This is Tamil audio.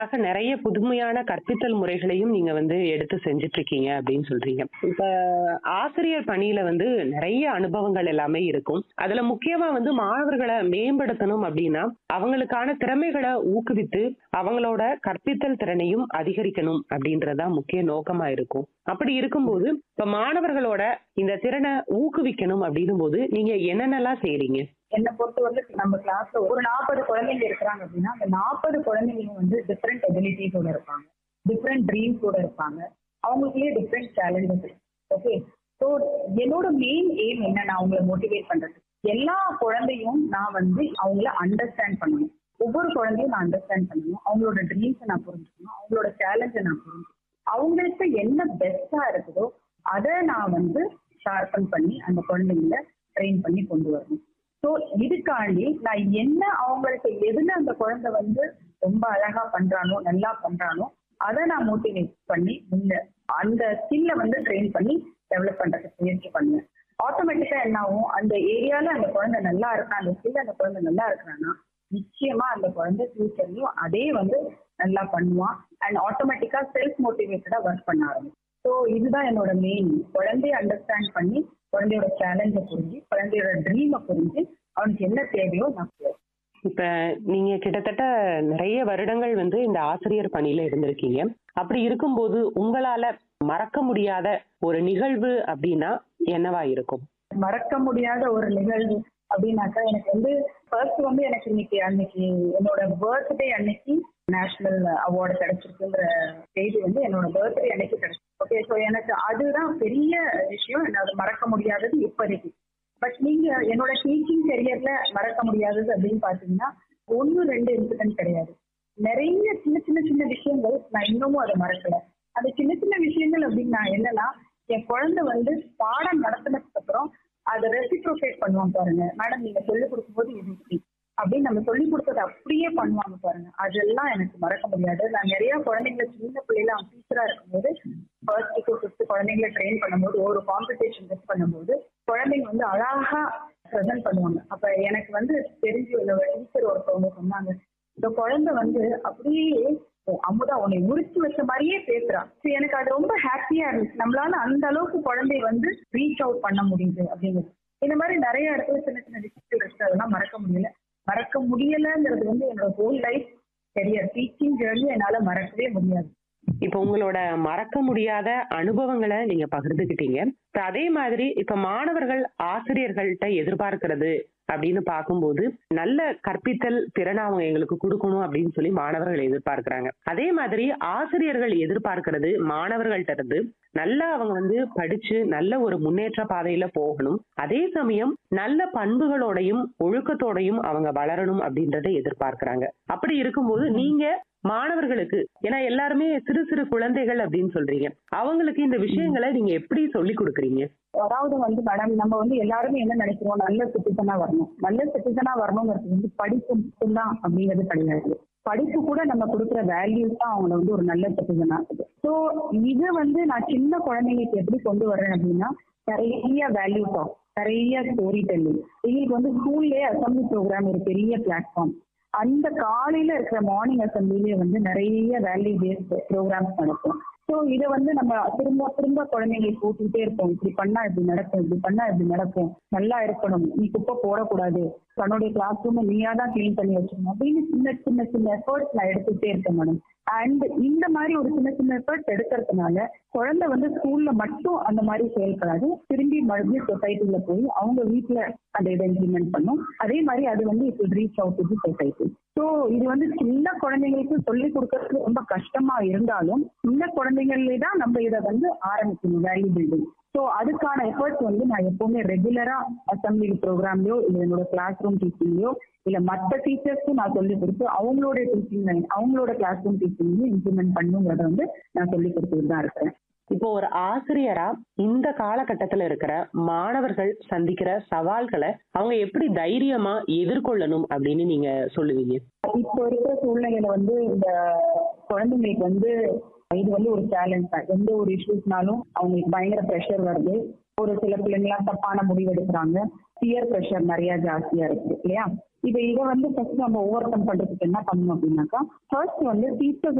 ஆக நிறைய புதுமையான கற்பித்தல் முறைகளையும் நீங்க வந்து எடுத்து செஞ்சுட்டு இருக்கீங்க அப்படின்னு சொல்றீங்க இப்ப ஆசிரியர் பணியில வந்து நிறைய அனுபவங்கள் எல்லாமே இருக்கும் அதுல முக்கியமா வந்து மாணவர்களை மேம்படுத்தணும் அப்படின்னா அவங்களுக்கான திறமைகளை ஊக்குவித்து அவங்களோட கற்பித்தல் திறனையும் அதிகரிக்கணும் அப்படின்றதுதான் முக்கிய நோக்கமா இருக்கும் அப்படி இருக்கும்போது இப்ப மாணவர்களோட இந்த திறனை ஊக்குவிக்கணும் அப்படின்னும் போது நீங்க என்னென்னலாம் செய்றீங்க என்னை பொறுத்தவரை நம்ம கிளாஸ்ல ஒரு நாற்பது குழந்தைங்க இருக்கிறாங்க அப்படின்னா அந்த நாற்பது குழந்தைங்க வந்து டிஃப்ரெண்ட் எபிலிட்டிஸோட இருப்பாங்க டிஃப்ரெண்ட் ட்ரீம்ஸோட இருப்பாங்க அவங்களுக்குள்ளேயே டிஃப்ரெண்ட் சேலஞ்சஸ் ஓகே ஸோ என்னோட மெயின் எய்ம் என்ன நான் அவங்கள மோட்டிவேட் பண்றது எல்லா குழந்தையும் நான் வந்து அவங்கள அண்டர்ஸ்டாண்ட் பண்ணணும் ஒவ்வொரு குழந்தையும் நான் அண்டர்ஸ்டாண்ட் பண்ணணும் அவங்களோட ட்ரீம்ஸை நான் புரிஞ்சுக்கணும் அவங்களோட சேலஞ்சை நான் புரிஞ்சுக்கணும் அவங்களுக்கு என்ன பெஸ்டா இருக்குதோ அதை நான் வந்து ஷார்பன் பண்ணி அந்த குழந்தைங்கள ட்ரெயின் பண்ணி கொண்டு வரணும் ஸோ இதுக்காண்டி நான் என்ன அவங்களுக்கு எதுல அந்த குழந்தை வந்து ரொம்ப அழகா பண்றானோ நல்லா பண்றானோ அதை நான் மோட்டிவேட் பண்ணி முன்ன அந்த ஸ்கில்ல வந்து ட்ரெயின் பண்ணி டெவலப் பண்றதுக்கு முயற்சி பண்ணுவேன் ஆட்டோமேட்டிக்கா என்ன ஆகும் அந்த ஏரியால அந்த குழந்தை நல்லா இருக்கா அந்த ஸ்கில் அந்த குழந்தை நல்லா இருக்கிறான்னா நிச்சயமா அந்த குழந்தை ஃபியூச்சர்லயும் அதே வந்து நல்லா பண்ணுவான் அண்ட் ஆட்டோமேட்டிக்கா செல்ஃப் மோட்டிவேட்டடா ஒர்க் பண்ண ஆரம்பிக்கும் ஸோ இதுதான் என்னோட மெயின் குழந்தைய அண்டர்ஸ்டாண்ட் பண்ணி குழந்தையோட சேலஞ்சை புரிஞ்சு குழந்தையோட ட்ரீமை புரிஞ்சு அவனுக்கு என்ன தேவையோ நான் செய்வேன். இப்ப நீங்க கிட்டத்தட்ட நிறைய வருடங்கள் வந்து இந்த ஆசிரியர் பணியில இருந்திருக்கீங்க அப்படி இருக்கும்போது உங்களால மறக்க முடியாத ஒரு நிகழ்வு அப்படின்னா என்னவா இருக்கும் மறக்க முடியாத ஒரு நிகழ்வு அப்படின்னாக்கா எனக்கு வந்து ஃபர்ஸ்ட் வந்து எனக்கு இன்னைக்கு அன்னைக்கு என்னோட பர்த்டே அன்னைக்கு நேஷனல் அவார்டு கிடைச்சிருக்குங்கிற செய்தி வந்து என்னோட பர்த்டே அன்னைக்கு கிடைச்சிருக்கு ஓகே ஸோ எனக்கு அதுதான் பெரிய விஷயம் என்ன அது மறக்க முடியாதது இப்போதைக்கு பட் நீங்க என்னோட டீச்சிங் கெரியர்ல மறக்க முடியாதது அப்படின்னு பாத்தீங்கன்னா ஒன்னு ரெண்டு இன்சிடென்ட் கிடையாது நிறைய சின்ன சின்ன சின்ன விஷயங்கள் நான் இன்னமும் அதை மறக்கல அந்த சின்ன சின்ன விஷயங்கள் அப்படின்னு நான் என்னன்னா என் குழந்தை வந்து பாடம் நடத்தினதுக்கு அப்புறம் அதை ரெசிப்ரோகேட் பண்ணுவாங்க பாருங்க மேடம் நீங்க சொல்லிக் கொடுக்கும்போது இது இப்படி அப்படின்னு நம்ம சொல்லி கொடுத்ததை அப்படியே பண்ணுவாங்க பாருங்க அதெல்லாம் எனக்கு மறக்க முடியாது நான் நிறைய குழந்தைங்களை சின்ன பிள்ளைல அவன் டீச்சரா இருக்கும்போது ஃபர்ஸ்ட் டு ஃபிஃப்த் குழந்தைங்களை ட்ரெயின் பண்ணும்போது ஒரு காம்படிஷன் டெஸ்ட் பண்ணும்போது குழந்தைங்க வந்து அழகா ப்ரெசென்ட் பண்ணுவாங்க அப்ப எனக்கு வந்து தெரிஞ்சு என்னோட டீச்சர் ஒருத்தவங்க சொன்னாங்க இந்த குழந்தை வந்து அப்படியே ஓ, அமுதா உன்னை உரிச்சு வச்ச மாதிரியே பேசுறா So, எனக்கு அது ரொம்ப ஹாப்பியா இருந்துச்சு நம்மளால அந்த அளவுக்கு குழந்தைய வந்து ரீச் அவுட் பண்ண முடியுது அப்படிங்கிறது இந்த மாதிரி நிறைய இடத்துல சின்ன சின்ன விஷயங்கள் இருக்கு அதெல்லாம் மறக்க முடியல மறக்க முடியலங்கிறது வந்து என்னோட whole life career teaching journey என்னால மறக்கவே முடியாது இப்ப உங்களோட மறக்க முடியாத அனுபவங்களை நீங்க பகிர்ந்துக்கிட்டீங்க இப்ப அதே மாதிரி இப்ப மாணவர்கள் ஆசிரியர்கள்ட்ட எதிர்பார்க்கிறது அப்படின்னு பார்க்கும்போது நல்ல கற்பித்தல் திறனை அவங்க எங்களுக்கு கொடுக்கணும் அப்படின்னு சொல்லி மாணவர்கள் எதிர்பார்க்கிறாங்க அதே மாதிரி ஆசிரியர்கள் எதிர்பார்க்கிறது மாணவர்கள்ட்ட இருந்து நல்லா அவங்க வந்து படிச்சு நல்ல ஒரு முன்னேற்ற பாதையில போகணும் அதே சமயம் நல்ல பண்புகளோடையும் ஒழுக்கத்தோடையும் அவங்க வளரணும் அப்படின்றத எதிர்பார்க்கிறாங்க அப்படி இருக்கும்போது நீங்க மாணவர்களுக்கு ஏன்னா எல்லாருமே சிறு சிறு குழந்தைகள் அப்படின்னு சொல்றீங்க அவங்களுக்கு இந்த விஷயங்களை நீங்க எப்படி சொல்லி கொடுக்குறீங்க அதாவது வந்து மேடம் நம்ம வந்து எல்லாருமே என்ன நினைக்கிறோம் நல்ல சிட்டிசனா வரணும் நல்ல சிட்டிசனா வரணுங்கிறது வந்து படிப்பு மட்டும்தான் அப்படிங்கிறது கிடையாது படிப்பு கூட நம்ம கொடுக்குற வேல்யூஸ் தான் அவங்கள வந்து ஒரு நல்ல சிட்டிசன் ஆகுது ஸோ இது வந்து நான் சின்ன குழந்தைங்களுக்கு எப்படி கொண்டு வர்றேன் அப்படின்னா நிறைய வேல்யூ டாக் நிறைய ஸ்டோரி டெல்லிங் எங்களுக்கு வந்து ஸ்கூல்லே அசம்பிளி ப்ரோக்ராம் ஒரு பெரிய பிளாட்ஃபார்ம் அந்த காலையில இருக்கிற மார்னிங் அசம்பிளிலே வந்து நிறைய வேல்யூ பேஸ்ட் ப்ரோக்ராம்ஸ் நடக்கும் ஸோ இதை வந்து நம்ம திரும்ப திரும்ப குழந்தைங்களை கூட்டிகிட்டே இருப்போம் இப்படி பண்ணா இப்படி நடக்கும் இப்படி பண்ணா இப்படி நடக்கும் நல்லா இருக்கணும் நீ குப்பை போடக்கூடாது தன்னுடைய கிளாஸ் ரூமை நீயா தான் க்ளீன் பண்ணி வச்சிருக்கணும் அப்படின்னு சின்ன சின்ன சின்ன எஃபர்ட்ஸ் நான் எடுத்துக்கிட்டே இருக்கேன் மேடம் அண்ட் இந்த மாதிரி ஒரு சின்ன சின்ன எஃபர்ட்ஸ் எடுக்கிறதுனால குழந்தை வந்து ஸ்கூல்ல மட்டும் அந்த மாதிரி செயல்படாது திரும்பி மறுபடியும் சொசைட்டில போய் அவங்க வீட்ல அதை இதை இம்ப்ளிமெண்ட் பண்ணும் அதே மாதிரி அது வந்து இப்போ reach out to society so இது வந்து சின்ன குழந்தைங்களுக்கு சொல்லி கொடுக்கறது ரொம்ப கஷ்டமா இருந்தாலும் சின்ன குழந்தைங்களே தான் நம்ம இதை வந்து ஆரம்பிக்கணும் வேல்யூ பில்டிங் ஸோ அதுக்கான எஃபர்ட்ஸ் வந்து நான் எப்பவுமே ரெகுலரா அசம்பிளி ப்ரோக்ராம்லயோ இல்லை என்னோட கிளாஸ் ரூம் டீச்சிங்லயோ இல்ல மற்ற டீச்சர்ஸ்க்கும் நான் சொல்லி கொடுத்து அவங்களோட டீச்சிங் அவங்களோட கிளாஸ் ரூம் டீச்சிங்லையும் இம்ப்ளிமெண்ட் பண்ணுங்கிறத வந்து நான் சொல்லி கொடுத்துட்டு தான் இருக்கிறேன் இப்போ ஒரு ஆசிரியரா இந்த காலகட்டத்துல இருக்கிற மாணவர்கள் சந்திக்கிற சவால்களை அவங்க எப்படி தைரியமா எதிர்கொள்ளணும் அப்படின்னு நீங்க சொல்லுவீங்க இப்போ இருக்கிற சூழ்நிலையில வந்து இந்த குழந்தைங்களுக்கு வந்து இது வந்து ஒரு சேலஞ்ச் தான் எந்த ஒரு இஷ்யூஸ்னாலும் அவங்களுக்கு பயங்கர ப்ரெஷர் வருது ஒரு சில பிள்ளைங்களாம் தப்பான முடிவு எடுக்கிறாங்க பியர் ப்ரெஷர் நிறைய ஜாஸ்தியா இருக்கு இல்லையா இப்போ இதை வந்து ஃபர்ஸ்ட் நம்ம ஓவர் கம் பண்றதுக்கு என்ன பண்ணணும் அப்படின்னாக்கா ஃபர்ஸ்ட் வந்து டீச்சர்ஸ்